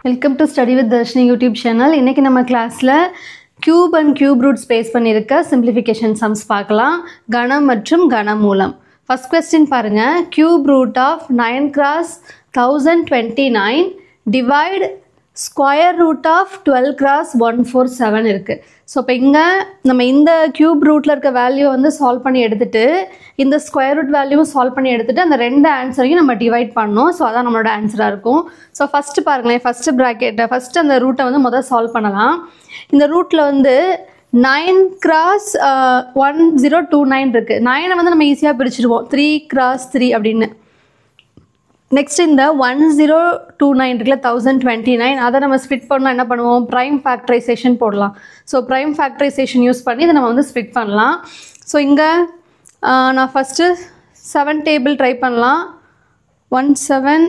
welcome to study with Dharshini YouTube channel இன்றைக்கி நம்ம கிளாஸில் cube and cube root space பண்ணியிருக்க சிம்பிளிஃபிகேஷன் சம்ஸ் பார்க்கலாம் கணம் மற்றும் கனமூலம் ஃபஸ்ட் கொஸ்டின் பாருங்கள் cube root of nine cross thousand twenty nine divide square root of twelve cross one four seven இருக்குது ஸோ இப்போ இங்கே நம்ம இந்த கியூப் ரூட்டில் இருக்க வேல்யூ வந்து சால்வ் பண்ணி எடுத்துட்டு இந்த ஸ்கொயர் ரூட் வேல்யூவும் சால்வ் பண்ணி எடுத்துட்டு அந்த ரெண்டு ஆன்சரையும் நம்ம டிவைட் பண்ணணும் ஸோ அதான் நம்மளோட ஆன்சராக இருக்கும் ஸோ ஃபஸ்ட்டு பாருங்களேன் ஃபஸ்ட்டு ப்ராக்கெட்டை ஃபஸ்ட்டு அந்த ரூட்டை வந்து முதல் சால்வ் பண்ணலாம் இந்த ரூட்டில் வந்து nine cross one zero two nine இருக்குது நைனை வந்து நம்ம ஈஸியாக பிரிச்சுடுவோம் த்ரீ கிராஸ் த்ரீ அப்படின்னு நெக்ஸ்ட் இந்த ஒன் ஜீரோ டூ நைன் இருக்குல்ல தௌசண்ட் டுவெண்ட்டி நைன் அதை நம்ம ஸ்பிட் பண்ணால் என்ன பண்ணுவோம் ப்ரைம் ஃபேக்டரைசேஷன் போடலாம் ஸோ ப்ரைம் ஃபேக்டரைசேஷன் யூஸ் பண்ணி இதை நம்ம வந்து ஸ்பிட் பண்ணலாம் ஸோ இங்கே நான் ஃபஸ்ட்டு செவன் டேபிள் ட்ரை பண்ணலாம் ஒன் செவன்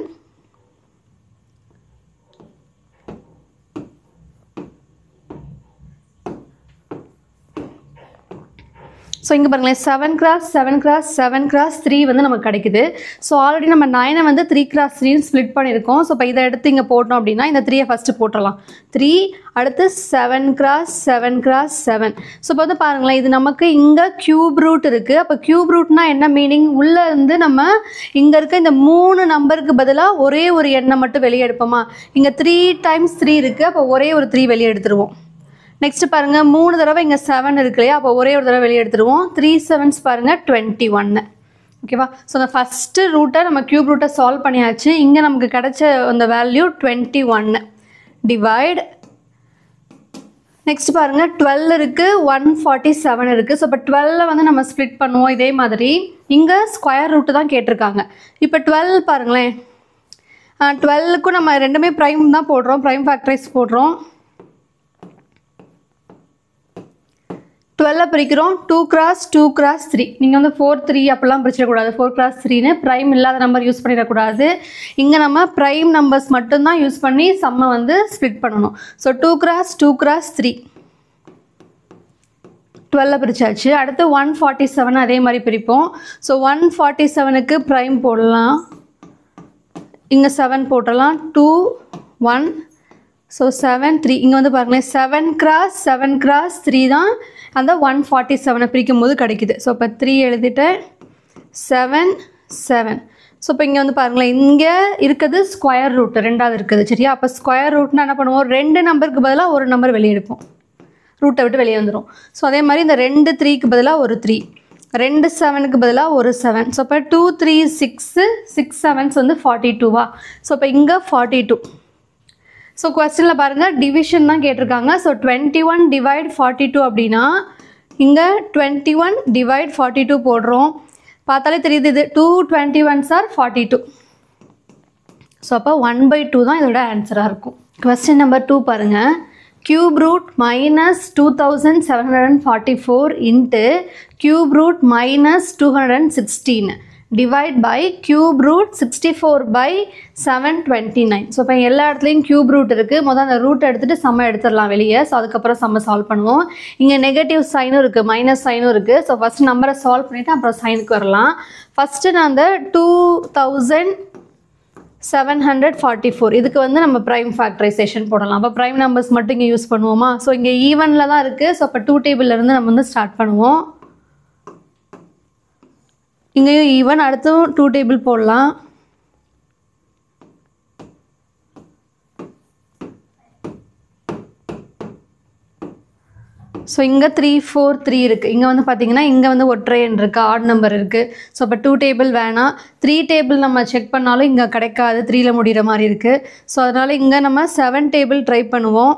ஸோ இங்கே பாருங்களேன் seven cross seven cross seven cross three வந்து நமக்கு கிடைக்குது ஸோ ஆல்ரெடி நம்ம நைனை வந்து த்ரீ கிராஸ் த்ரீன்னு ஸ்ப்ளிட் பண்ணியிருக்கோம் ஸோ இப்போ இதை எடுத்து இங்கே போட்டோம் அப்படின்னா இந்த த்ரீயை ஃபஸ்ட்டு போட்டுடலாம் த்ரீ அடுத்து seven cross seven cross seven so இப்போ வந்து பாருங்களேன் இது நமக்கு இங்கே க்யூப் ரூட் இருக்குது அப்போ க்யூப் ரூட்னா என்ன மீனிங் உள்ளே இருந்து நம்ம இங்கே இருக்க இந்த மூணு நம்பருக்கு பதிலாக ஒரே ஒரு எண்ணை மட்டும் வெளியே எடுப்போமா இங்கே த்ரீ டைம்ஸ் த்ரீ இருக்குது அப்போ ஒரே ஒரு த்ரீ வெளியே எடுத்துருவோம் நெக்ஸ்ட் பாருங்க மூணு தடவை இங்கே செவன் இருக்கு இல்லையா அப்போ ஒரே ஒரு தடவை வெளியே எடுத்துருவோம் த்ரீ செவன்ஸ் பாருங்க டுவெண்ட்டி ஒன்னு ஓகேவா ஸோ அந்த ஃபஸ்ட்டு ரூட்டை நம்ம க்யூப் ரூட்டை சால்வ் பண்ணியாச்சு இங்கே நமக்கு கிடைச்ச அந்த வேல்யூ டுவெண்ட்டி ஒன்னு டிவைட் நெக்ஸ்ட் பாருங்க டுவெல் இருக்குது ஒன் ஃபார்ட்டி செவன் இருக்குது ஸோ இப்போ டுவெல்ல வந்து நம்ம ஸ்ப்ளிட் பண்ணுவோம் இதே மாதிரி இங்கே ஸ்கொயர் ரூட்டு தான் கேட்டிருக்காங்க இப்போ டுவெல் பாருங்களேன் டுவெல்லுக்கும் நம்ம ரெண்டுமே ப்ரைம் தான் போடுறோம் ப்ரைம் ஃபேக்டரைஸ் போடுறோம் டுவெல்லை பிரிக்கிறோம் two cross two cross three நீங்கள் வந்து ஃபோர் த்ரீ அப்படிலாம் பிரிச்சிடக்கூடாது ஃபோர் கிராஸ் த்ரீன்னு ப்ரைம் இல்லாத நம்பர் யூஸ் பண்ணிடக்கூடாது இங்கே நம்ம ப்ரைம் நம்பர்ஸ் மட்டும்தான் யூஸ் பண்ணி செம்மை வந்து ஸ்ப்ளிட் பண்ணணும் so two cross two cross three டுவெல்ல பிரிச்சாச்சு அடுத்து ஒன் ஃபார்ட்டி செவன் அதே மாதிரி பிரிப்போம் ஸோ ஒன் ஃபார்ட்டி செவனுக்கு ப்ரைம் போடலாம் இங்கே செவன் போட்டலாம் two one so seven three இங்கே வந்து பாருங்களேன் seven cross seven cross three தான் அந்த ஒன் ஃபார்ட்டி செவனை பிரிக்கும் போது கிடைக்குது ஸோ இப்போ த்ரீ எழுதிட்டேன் செவன் செவன் ஸோ இப்போ இங்கே வந்து பாருங்களேன் இங்கே இருக்கிறது ஸ்கொயர் ரூட் ரெண்டாவது இருக்குது சரியா அப்போ ஸ்கொயர் ரூட்னா என்ன பண்ணுவோம் ரெண்டு நம்பருக்கு பதிலாக ஒரு நம்பர் வெளியே எடுப்போம் ரூட்டை விட்டு வெளியே வந்துடும் ஸோ அதே மாதிரி இந்த ரெண்டு த்ரீக்கு பதிலாக ஒரு த்ரீ ரெண்டு செவனுக்கு பதிலாக ஒரு செவன் ஸோ இப்போ two three six six sevens வந்து ஃபார்ட்டி டூவா ஸோ இப்போ இங்கே ஃபார்ட்டி டூ ஸோ கொஸ்டினில் பாருங்கள் டிவிஷன் தான் கேட்டிருக்காங்க so twenty one divide forty two அப்படின்னா இங்கே twenty one divide forty two போடுறோம் பார்த்தாலே தெரியுது இது two twenty ones are forty two so அப்போ ஒன் பை டூ தான் இதோட ஆன்சராக இருக்கும் கொஸ்டின் நம்பர் டூ பாருங்கள் cube root minus 2744 into cube root minus 216 divide by cube root 64 by 729 so இப்போ எல்லா இடத்துலையும் cube root இருக்குது முதல் அந்த ரூட் எடுத்துகிட்டு சம்ம எடுத்துடலாம் வெளியே ஸோ அதுக்கப்புறம் சம்ம சால்வ் பண்ணுவோம் இங்கே நெகட்டிவ் சைனும் இருக்குது மைனஸ் சைனும் இருக்குது ஸோ ஃபஸ்ட் நம்பரை சால்வ் பண்ணிவிட்டு அப்புறம் சைனுக்கு வரலாம் ஃபஸ்ட்டு நான் அந்த two thousand seven hundred forty four இதுக்கு வந்து நம்ம ப்ரைம் ஃபேக்டரைசேஷன் போடலாம் அப்போ ப்ரைம் நம்பர்ஸ் மட்டும் இங்கே யூஸ் பண்ணுவோமா ஸோ இங்கே ஈவனில் தான் இருக்குது ஸோ அப்போ டூ டேபிள்லேருந்து நம்ம வந்து ஸ்டார்ட் பண்ணுவோம் இங்கேயும் ஈவன் அடுத்தும் டூ டேபிள் போடலாம் ஸோ இங்கே த்ரீ ஃபோர் த்ரீ இருக்குது இங்கே வந்து பார்த்தீங்கன்னா இங்கே வந்து ஒற்றை எண் இருக்குது ஆட் நம்பர் இருக்குது ஸோ இப்போ டூ டேபிள் வேணாம் த்ரீ டேபிள் நம்ம செக் பண்ணாலும் இங்கே கிடைக்காது த்ரீல முடிகிற மாதிரி இருக்குது ஸோ அதனால் இங்கே நம்ம செவன் டேபிள் ட்ரை பண்ணுவோம்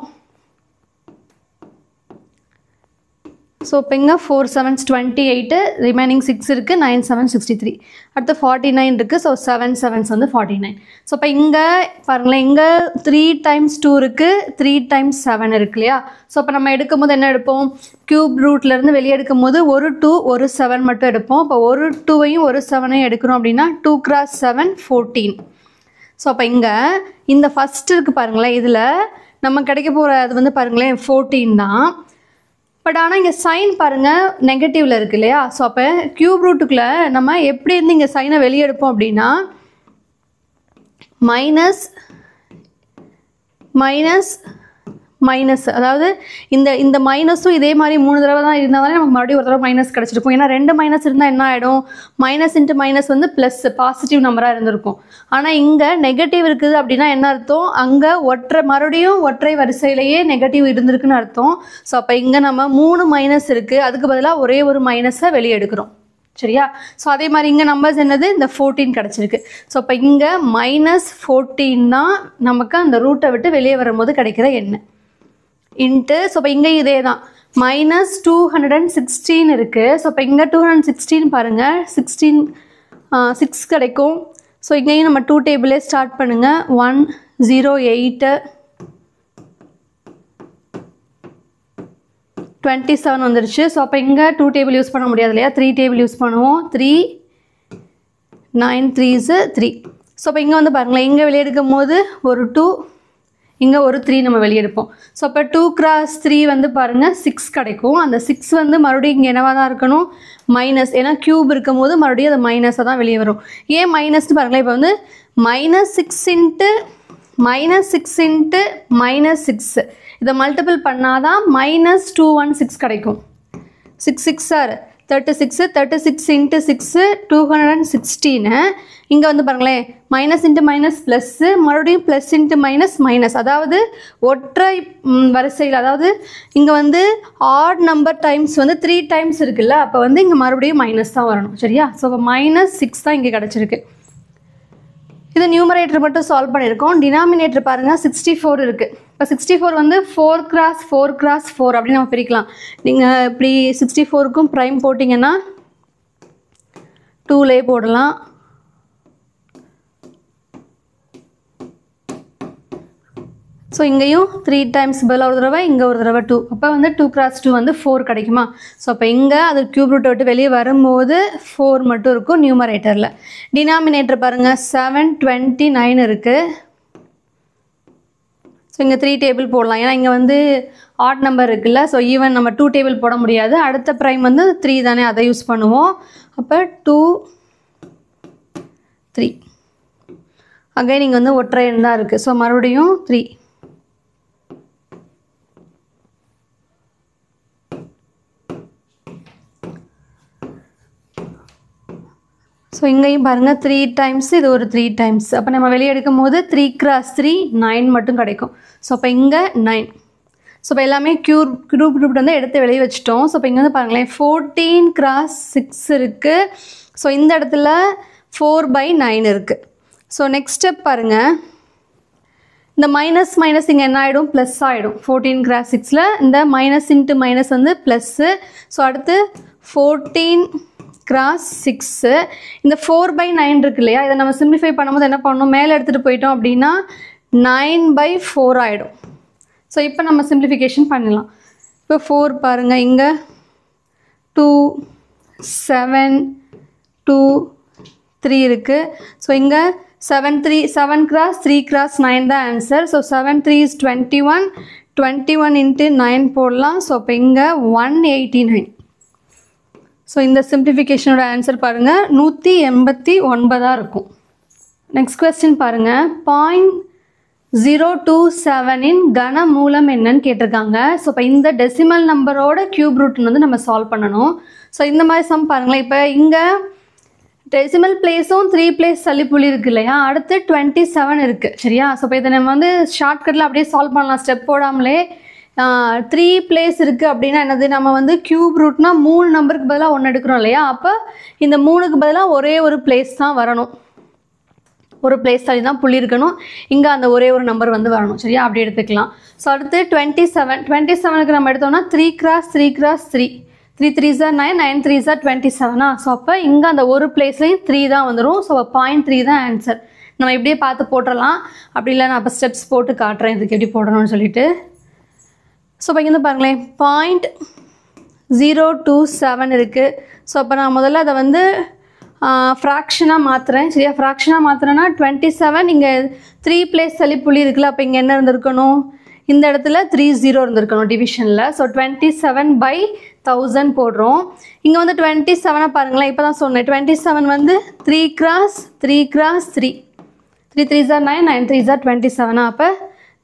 ஸோ இப்போ இங்கே four sevens twenty eight remaining six இருக்குது நைன் செவன் சிக்ஸ்டி த்ரீ அடுத்து ஃபார்ட்டி நைன் இருக்குது ஸோ செவன் செவன்ஸ் வந்து ஃபார்ட்டி நைன் ஸோ இப்போ இங்கே பாருங்களேன் இங்கே த்ரீ டைம்ஸ் டூ இருக்குது த்ரீ டைம்ஸ் செவன் இருக்கு இல்லையா ஸோ இப்போ நம்ம எடுக்கும் போது என்ன எடுப்போம் க்யூப் ரூட்லேருந்து வெளியே எடுக்கும் போது ஒரு டூ ஒரு செவன் மட்டும் எடுப்போம் இப்போ ஒரு டூவையும் ஒரு செவனையும் எடுக்கணும் அப்படின்னா two cross seven fourteen so அப்போ இங்கே இந்த ஃபஸ்ட் இருக்குது பாருங்களேன் இதில் நம்ம கிடைக்க போகிற அது வந்து பாருங்களேன் ஃபோர்டீன் தான் பட் ஆனால் இங்கே சைன் பாருங்கள் நெகட்டிவில் இருக்கு இல்லையா ஸோ அப்போ க்யூப் ரூட்டுக்குள்ளே நம்ம எப்படி இருந்து இங்கே சைனை வெளியே எடுப்போம் அப்படின்னா மைனஸ் மைனஸ் மைனஸ் அதாவது இந்த இந்த மைனஸும் இதே மாதிரி மூணு தடவை தான் இருந்தால் தானே நமக்கு மறுபடியும் ஒரு தடவை மைனஸ் கிடச்சிருக்கும் ஏன்னா ரெண்டு மைனஸ் இருந்தால் என்ன ஆகிடும் மைனஸ் இன்ட்டு மைனஸ் வந்து ப்ளஸ் பாசிட்டிவ் நம்பராக இருந்திருக்கும் ஆனால் இங்கே நெகட்டிவ் இருக்குது அப்படின்னா என்ன அர்த்தம் அங்கே ஒற்றை மறுபடியும் ஒற்றை வரிசையிலேயே நெகட்டிவ் இருந்திருக்குன்னு அர்த்தம் ஸோ அப்போ இங்கே நம்ம மூணு மைனஸ் இருக்குது அதுக்கு பதிலாக ஒரே ஒரு மைனஸை வெளியே எடுக்கிறோம் சரியா ஸோ அதே மாதிரி இங்கே நம்பர்ஸ் என்னது இந்த ஃபோர்டீன் கிடச்சிருக்கு ஸோ அப்போ இங்கே மைனஸ் ஃபோர்டீன் தான் நமக்கு அந்த ரூட்டை விட்டு வெளியே வரும்போது கிடைக்கிற எண்ணெய் இன்ட்டு ஸோ இப்போ இங்கேயும் இதே தான் minus two hundred and sixteen இருக்குது ஸோ இப்போ இங்கே டூ ஹண்ட்ரட் சிக்ஸ்டீன் பாருங்கள் சிக்ஸ்டீன் சிக்ஸ் கிடைக்கும் ஸோ இங்கேயும் நம்ம டூ டேபிளே ஸ்டார்ட் பண்ணுங்கள் one zero eight twenty seven வந்துருச்சு ஸோ அப்போ இங்கே டூ டேபிள் யூஸ் பண்ண முடியாது இல்லையா த்ரீ டேபிள் யூஸ் பண்ணுவோம் three nine threes three so அப்போ இங்கே வந்து பாருங்களேன் இங்கே வெளியெடுக்கும் போது ஒரு டூ இங்கே ஒரு த்ரீ நம்ம வெளியெடுப்போம் ஸோ அப்போ டூ கிராஸ் த்ரீ வந்து பாருங்கள் சிக்ஸ் கிடைக்கும் அந்த சிக்ஸ் வந்து மறுபடியும் இங்கே என்னவாக தான் இருக்கணும் மைனஸ் ஏன்னா க்யூப் இருக்கும் போது மறுபடியும் அது மைனஸாக தான் வெளியே வரும் ஏன் மைனஸ்னு பாருங்களேன் இப்போ வந்து minus six into minus six into minus six இதை மல்டிபிள் பண்ணால் தான் மைனஸ் டூ ஒன் சிக்ஸ் கிடைக்கும் six six sir thirty six thirty six into six two hundred and sixteen இங்கே வந்து பாருங்களேன் மைனஸ் இன்ட்டு மைனஸ் ப்ளஸ்ஸு மறுபடியும் ப்ளஸ் இன்ட்டு மைனஸ் மைனஸ் அதாவது ஒற்றை ம், வரிசையில் அதாவது இங்கே வந்து ஆட் நம்பர் டைம்ஸ் வந்து த்ரீ டைம்ஸ் இருக்குல்ல அப்போ வந்து இங்கே மறுபடியும் மைனஸ் தான் வரணும் சரியா ஸோ இப்போ மைனஸ் சிக்ஸ் தான் இங்கே கிடச்சிருக்கு இது நியூமரேட்டர் மட்டும் சால்வ் பண்ணியிருக்கோம் டினாமினேட்டர் பாருங்கள் சிக்ஸ்டி ஃபோர் இருக்குது இப்போ சிக்ஸ்டி ஃபோர் வந்து four cross four cross four அப்படின்னு நம்ம பிரிக்கலாம் நீங்கள் இப்படி சிக்ஸ்டி ஃபோருக்கும் ப்ரைம் போட்டிங்கன்னா டூலே போடலாம் ஸோ இங்கேயும் த்ரீ டைம்ஸ் பதிலாக ஒரு தடவை இங்கே ஒரு தடவை டூ அப்போ வந்து டூ கிராஸ் டூ வந்து ஃபோர் கிடைக்குமா ஸோ அப்போ இங்கே அது க்யூப் ரூட்டை விட்டு வெளியே வரும்போது ஃபோர் மட்டும் இருக்கும் நியூமரேட்டரில் டினாமினேட்டர் பாருங்கள் செவன் டுவெண்ட்டி நைன் இருக்குது ஸோ இங்கே த்ரீ டேபிள் போடலாம் ஏன்னா இங்கே வந்து ஆட் நம்பர் இருக்குல்ல ஸோ ஈவன் நம்ம டூ டேபிள் போட முடியாது அடுத்த ப்ரைம் வந்து த்ரீ தானே அதை யூஸ் பண்ணுவோம் அப்போ டூ த்ரீ அகைன் இங்கே வந்து ஒற்றை எண் தான் இருக்குது ஸோ மறுபடியும் த்ரீ ஸோ இங்கேயும் பாருங்கள் த்ரீ டைம்ஸ் இது ஒரு த்ரீ டைம்ஸ் அப்போ நம்ம வெளியே எடுக்கும் போது த்ரீ கிராஸ் த்ரீ நைன் மட்டும் கிடைக்கும் ஸோ அப்போ இங்கே நைன் ஸோ இப்போ எல்லாமே க்யூர் குரூப் குரூப் வந்து எடுத்து வெளியே வச்சிட்டோம் ஸோ இப்போ இங்கே வந்து பாருங்களேன் ஃபோர்டீன் கிராஸ் சிக்ஸ் இருக்குது ஸோ இந்த இடத்துல ஃபோர் பை நைன் இருக்குது ஸோ நெக்ஸ்ட் ஸ்டெப் பாருங்கள் இந்த மைனஸ் மைனஸ் இங்கே என்ன ஆகிடும் ப்ளஸ் ஆகிடும் ஃபோர்டீன் கிராஸ் சிக்ஸில் இந்த மைனஸ் இன்ட்டு மைனஸ் வந்து ப்ளஸ்ஸு ஸோ அடுத்து ஃபோர்டீன் கிராஸ் சிக்ஸு இந்த ஃபோர் பை நைன் இருக்கு இல்லையா இதை நம்ம சிம்பிளிஃபை பண்ணும்போது என்ன பண்ணணும் மேலே எடுத்துகிட்டு போயிட்டோம் அப்படின்னா நைன் பை ஃபோர் ஆகிடும் ஸோ இப்போ நம்ம சிம்பிளிஃபிகேஷன் பண்ணலாம் இப்போ ஃபோர் பாருங்கள் இங்கே டூ செவன் டூ த்ரீ இருக்குது ஸோ இங்கே seven three seven cross three cross nine தான் answer so seven three is twenty one twenty one into nine போடலாம் ஸோ இப்போ இங்கே ஒன் எயிட்டி நைன் ஸோ இந்த சிம்பிளிஃபிகேஷனோட ஆன்சர் பாருங்கள் நூற்றி எண்பத்தி ஒன்பதாக இருக்கும் நெக்ஸ்ட் கொஸ்டின் பாருங்கள் பாயிண்ட் ஜீரோ டூ செவனின் கன மூலம் என்னன்னு கேட்டிருக்காங்க ஸோ இப்போ இந்த டெசிமல் நம்பரோட கியூப் ரூட்னு வந்து நம்ம சால்வ் பண்ணணும் ஸோ இந்த மாதிரி சம் பாருங்களேன் இப்போ இங்கே டெசிமல் பிளேஸும் த்ரீ பிளேஸ் தள்ளிப்புள்ளி இருக்கு இல்லையா அடுத்து டுவெண்ட்டி செவன் இருக்குது சரியா ஸோ இப்போ இதை நம்ம வந்து ஷார்ட்கட்டில் அப்படியே சால்வ் பண்ணலாம் ஸ்டெப் போடாமலே த்ரீ பிளேஸ் இருக்குது அப்படின்னா என்னது நம்ம வந்து கியூப் ரூட்னா மூணு நம்பருக்கு பதிலாக ஒன்று எடுக்கிறோம் இல்லையா அப்போ இந்த மூணுக்கு பதிலாக ஒரே ஒரு பிளேஸ் தான் வரணும் ஒரு பிளேஸ் தள்ளி தான் புள்ளி இருக்கணும் இங்கே அந்த ஒரே ஒரு நம்பர் வந்து வரணும் சரியா அப்படி எடுத்துக்கலாம் ஸோ அடுத்து டுவெண்ட்டி செவன் டுவெண்ட்டி செவனுக்கு நம்ம எடுத்தோம்னா three cross three cross three three three சார் நைன் நைன் த்ரீ சார் டுவெண்ட்டி செவனா ஸோ அப்போ இங்கே அந்த ஒரு பிளேஸ்லையும் த்ரீ தான் வந்துடும் ஸோ பாயிண்ட் த்ரீ தான் ஆன்சர் நம்ம இப்படியே பார்த்து போட்டுடலாம் அப்படி இல்லை நான் அப்போ ஸ்டெப்ஸ் போட்டு காட்டுறேன் இதுக்கு எப்படி போடணும்னு சொல்லிட்டு ஸோ இப்போ இங்கே வந்து பாருங்களேன் பாயிண்ட் ஜீரோ டூ செவன் இருக்குது ஸோ அப்போ நான் முதல்ல அதை வந்து ஃப்ராக்ஷனாக மாற்றுறேன் சரியா ஃப்ராக்ஷனாக மாற்றுறேன்னா டுவெண்ட்டி செவன் இங்கே த்ரீ பிளேஸ் தள்ளி புள்ளி இருக்குல்ல அப்போ இங்கே என்ன இருந்திருக்கணும் இந்த இடத்துல த்ரீ ஜீரோ இருந்திருக்கணும் டிவிஷனில் so twenty seven by thousand போடுறோம் இங்கே வந்து டுவெண்ட்டி செவனை பாருங்களேன் இப்போ தான் சொன்னேன் டுவெண்ட்டி செவன் வந்து three cross three cross three three three ஜார் நைன் நைன் த்ரீ ஜார் டுவெண்ட்டி செவனா அப்போ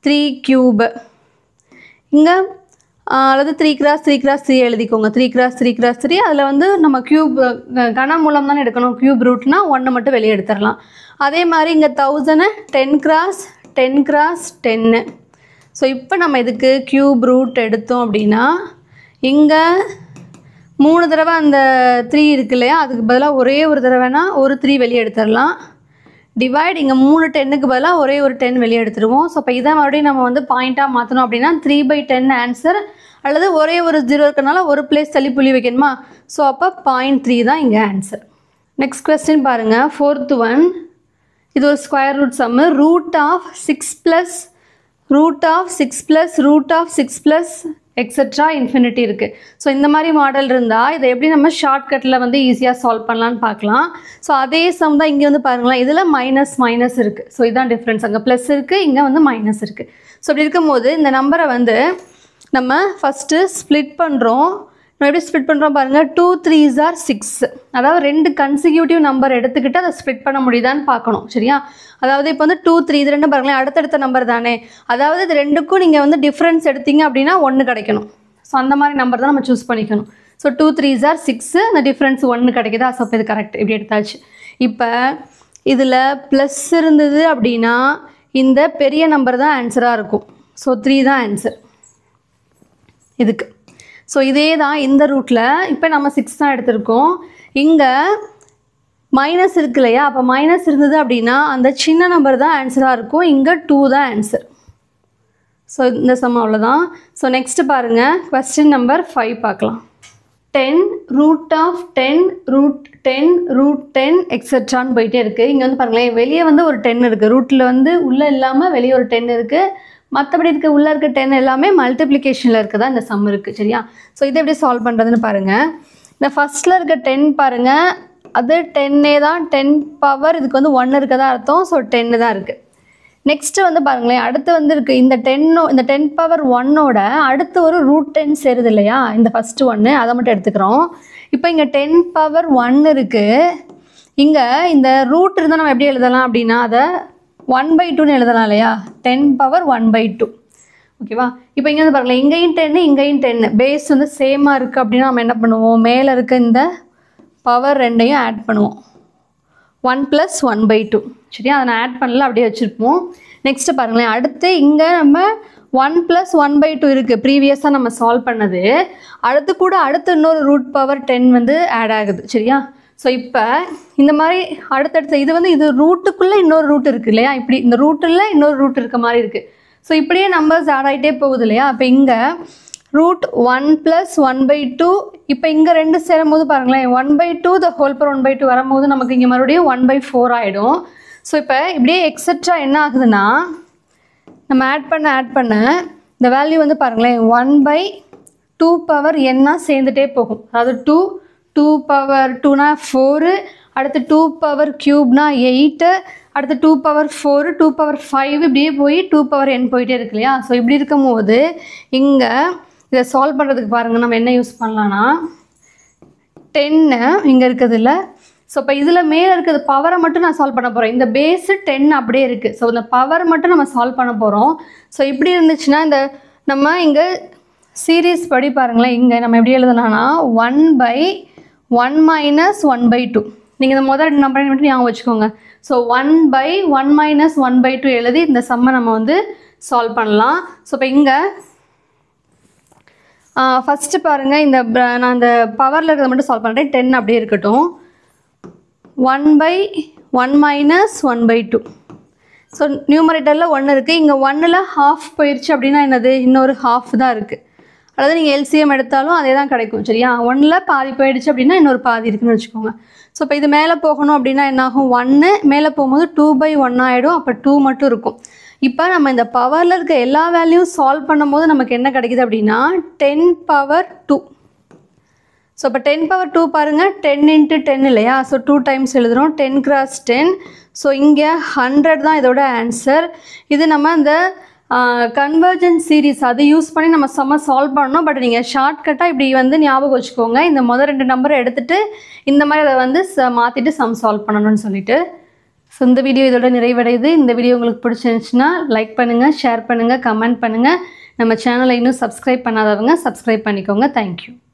த்ரீ க்யூபு இங்கே அல்லது three cross three cross three எழுதிக்கோங்க three cross three cross three அதில் வந்து நம்ம க்யூப் கன மூலம் தானே எடுக்கணும் க்யூப் ரூட்னா ஒன்று மட்டும் வெளியே எடுத்துடலாம் அதே மாதிரி இங்கே thousand ten cross ten cross டென்னு ஸோ இப்போ நம்ம இதுக்கு க்யூப் ரூட் எடுத்தோம் அப்படின்னா இங்கே மூணு தடவை அந்த த்ரீ இருக்கு இல்லையா அதுக்கு பதிலாக ஒரே ஒரு தடவைனா ஒரு த்ரீ வெளியே எடுத்துடலாம் டிவைட் இங்கே மூணு டென்னுக்கு பதிலாக ஒரே ஒரு டென் வெளியே எடுத்துருவோம் ஸோ இப்போ இதை மறுபடியும் நம்ம வந்து பாயிண்ட்டாக மாற்றணும் அப்படின்னா த்ரீ பை டென் ஆன்சர் அல்லது ஒரே ஒரு ஜீரோ இருக்கனால ஒரு பிளேஸ் தள்ளி புள்ளி வைக்கணுமா ஸோ அப்போ பாயிண்ட் த்ரீ தான் இங்கே ஆன்சர் நெக்ஸ்ட் கொஸ்டின் பாருங்கள் ஃபோர்த் ஒன் இது ஒரு square root sum root of six plus root of six plus root of six plus extra infinity இருக்குது ஸோ இந்த மாதிரி மாடல் இருந்தால் இதை எப்படி நம்ம ஷார்ட்கட்டில் வந்து ஈஸியாக சால்வ் பண்ணலான்னு பார்க்கலாம் ஸோ அதே சம் தான் இங்கே வந்து பாருங்களேன் இதில் மைனஸ் மைனஸ் இருக்குது ஸோ இதான் டிஃப்ரென்ஸ் அங்கே ப்ளஸ் இருக்குது இங்கே வந்து மைனஸ் இருக்குது ஸோ இப்படி இருக்கும்போது இந்த நம்பரை வந்து நம்ம ஃபஸ்ட்டு ஸ்ப்ளிட் பண்ணுறோம் நம்ம எப்படி ஸ்ப்ளிட் பண்ணுறோம் பாருங்கள் டூ த்ரீஸ் ஆர் சிக்ஸ் அதாவது ரெண்டு கன்சிக்யூட்டிவ் நம்பர் எடுத்துக்கிட்டு அதை ஸ்ப்ளிட் பண்ண முடியுதான்னு பார்க்கணும் சரியா அதாவது இப்போ வந்து டூ த்ரீ இது ரெண்டும் பாருங்களேன் அடுத்தடுத்த நம்பர் தானே அதாவது இது ரெண்டுக்கும் நீங்கள் வந்து டிஃப்ரென்ஸ் எடுத்தீங்க அப்படின்னா ஒன்று கிடைக்கணும் ஸோ அந்த மாதிரி நம்பர் தான் நம்ம சூஸ் பண்ணிக்கணும் so two threes are six அந்த டிஃப்ரென்ஸ் ஒன்று கிடைக்குதா ஸோ இப்போ இது கரெக்ட் இப்படி எடுத்தாச்சு இப்போ இதில் ப்ளஸ் இருந்தது அப்படின்னா இந்த பெரிய நம்பர் தான் ஆன்சராக இருக்கும் ஸோ த்ரீ தான் ஆன்சர் இதுக்கு ஸோ இதே தான் இந்த ரூட்டில் இப்போ நம்ம சிக்ஸ் தான் எடுத்திருக்கோம் இங்கே மைனஸ் இருக்கு இல்லையா அப்போ மைனஸ் இருந்தது அப்படின்னா அந்த சின்ன நம்பர் தான் ஆன்சராக இருக்கும் இங்கே டூ தான் ஆன்சர் ஸோ இந்த சம் அவ்வளோதான் ஸோ நெக்ஸ்ட்டு பாருங்கள் கொஸ்டின் நம்பர் ஃபைவ் பார்க்கலாம் ten root of ten root ten root ten எக்ஸட்ரான்னு போயிட்டே இருக்குது இங்கே வந்து பாருங்களேன் வெளியே வந்து ஒரு டென் இருக்குது ரூட்டில் வந்து உள்ளே இல்லாமல் வெளியே ஒரு டென் இருக்குது மற்றபடி இருக்க உள்ளே இருக்க டென் எல்லாமே மல்டிப்ளிகேஷனில் இருக்கதா இந்த சம் இருக்குது சரியா ஸோ இதை எப்படி சால்வ் பண்ணுறதுன்னு பாருங்கள் இந்த ஃபஸ்ட்டில் இருக்க டென் பாருங்கள் அது டென்னே தான் டென் பவர் இதுக்கு வந்து ஒன்று இருக்கதா அர்த்தம் ஸோ டென்னு தான் இருக்குது நெக்ஸ்ட்டு வந்து பாருங்களேன் அடுத்து வந்து இருக்குது இந்த டென்னோ இந்த டென் பவர் ஒன்னோட அடுத்து ஒரு ரூட் டென் சேருது இல்லையா இந்த ஃபஸ்ட்டு ஒன்று அதை மட்டும் எடுத்துக்கிறோம் இப்போ இங்கே டென் பவர் ஒன் இருக்குது இங்கே இந்த ரூட் இருந்தால் நம்ம எப்படி எழுதலாம் அப்படின்னா அதை ஒன் பை டூன்னு எழுதலாம் இல்லையா ten power one by two ஓகேவா இப்போ இங்கே வந்து பாருங்களேன் இங்கேயும் டென்னு இங்கேயும் டென்னு பேஸ் வந்து சேமாக இருக்குது அப்படின்னா நம்ம என்ன பண்ணுவோம் மேலே இருக்க இந்த பவர் ரெண்டையும் ஆட் பண்ணுவோம் one plus one by two சரியா அதை நான் ஆட் பண்ணல அப்படியே வச்சுருப்போம் நெக்ஸ்ட்டு பாருங்களேன் அடுத்து இங்கே நம்ம one plus one by two இருக்குது ப்ரீவியஸாக நம்ம சால்வ் பண்ணது அடுத்து கூட அடுத்து இன்னொரு ரூட் பவர் டென் வந்து ஆட் ஆகுது சரியா ஸோ இப்போ இந்த மாதிரி அடுத்தடுத்த இது வந்து இது ரூட்டுக்குள்ளே இன்னொரு ரூட் இருக்குது இல்லையா இப்படி இந்த ரூட்டில் இன்னொரு ரூட் இருக்க மாதிரி இருக்குது ஸோ இப்படியே நம்பர்ஸ் ஆட் ஆகிட்டே போகுது இல்லையா அப்போ இங்கே root one plus one by two இப்போ இங்கே ரெண்டு சேரும் போது பாருங்களேன் one by two the whole per one by two வரும்போது நமக்கு இங்கே மறுபடியும் ஒன் பை ஃபோர் ஆகிடும் ஸோ இப்போ இப்படியே எக்ஸட்ரா என்ன ஆகுதுன்னா நம்ம ஆட் பண்ண ஆட் பண்ண இந்த வேல்யூ வந்து பாருங்களேன் ஒன் பை டூ பவர் என்ன சேர்ந்துட்டே போகும் அதாவது டூ டூ பவர் டூனா ஃபோரு அடுத்து டூ பவர் க்யூப்னா எயிட்டு அடுத்து two power four two power five இப்படியே போய் டூ பவர் என் போயிட்டே இருக்கு இல்லையா ஸோ இப்படி இருக்கும்போது இங்கே இதை சால்வ் பண்ணுறதுக்கு பாருங்கள் நம்ம என்ன யூஸ் பண்ணலான்னா டென்னு இங்கே இருக்குதுல்ல ஸோ இப்போ இதில் மேலே இருக்கிறது பவரை மட்டும் நான் சால்வ் பண்ண போகிறேன் இந்த பேஸு டென் அப்படியே இருக்குது ஸோ இந்த பவர் மட்டும் நம்ம சால்வ் பண்ண போகிறோம் ஸோ இப்படி இருந்துச்சுன்னா இந்த நம்ம இங்கே சீரீஸ் படி பாருங்களேன் இங்கே நம்ம எப்படி எழுதலாம்னா one by one minus one by two நீங்கள் இந்த முதல் நம்பரை மட்டும் ஞாபகம் வச்சுக்கோங்க so one by one minus one by two எழுதி இந்த சம்மை நம்ம வந்து சால்வ் பண்ணலாம் ஸோ இப்போ இங்கே ஃபஸ்ட்டு பாருங்கள் இந்த br- நான் இந்த பவரில் இருக்கிறத மட்டும் சால்வ் பண்ணுறேன் டென் அப்படியே இருக்கட்டும் one by one minus one by two so நியூமரேட்டரில் ஒன்று இருக்குது இங்கே ஒன்னில் ஹாஃப் போயிடுச்சு அப்படின்னா என்னது இன்னொரு ஹாஃப் தான் இருக்குது அதாவது நீங்கள் எல்சிஎம் எடுத்தாலும் அதே தான் கிடைக்கும் சரியா ஒன்றில் பாதி போயிடுச்சு அப்படின்னா இன்னொரு பாதி இருக்குன்னு வச்சுக்கோங்க ஸோ இப்போ இது மேலே போகணும் அப்படின்னா என்னாகும் ஒன்று மேலே போகும்போது டூ பை ஒன் ஆகிடும் அப்போ டூ மட்டும் இருக்கும் இப்போ நம்ம இந்த பவரில் இருக்க எல்லா வேல்யூவும் சால்வ் பண்ணும்போது நமக்கு என்ன கிடைக்குது அப்படின்னா டென் பவர் டூ ஸோ இப்போ டென் பவர் டூ பாருங்கள் டென் இன்ட்டு டென் இல்லையா ஸோ டூ டைம்ஸ் எழுதுகிறோம் டென் கிராஸ் டென் ஸோ இங்கே ஹண்ட்ரட் தான் இதோட ஆன்சர் இது நம்ம இந்த கன்வர்ஜன் சீரிஸ் அது யூஸ் பண்ணி நம்ம செம்ம சால்வ் பண்ணணும் பட் நீங்கள் ஷார்ட்கட்டாக இப்படி வந்து ஞாபகம் வச்சுக்கோங்க இந்த முதல் ரெண்டு நம்பரை எடுத்துகிட்டு இந்த மாதிரி அதை வந்து ச மாற்றிட்டு சம் சால்வ் பண்ணணும்னு சொல்லிட்டு ஸோ இந்த வீடியோ இதோட நிறைவடையுது இந்த வீடியோ உங்களுக்கு பிடிச்சிருந்துச்சுன்னா லைக் பண்ணுங்கள் ஷேர் பண்ணுங்கள் கமெண்ட் பண்ணுங்கள் நம்ம சேனலை இன்னும் சப்ஸ்கிரைப் பண்ணாதவங்க சப்ஸ்கிரைப் பண்ணிக்கோங்க தேங்க்யூ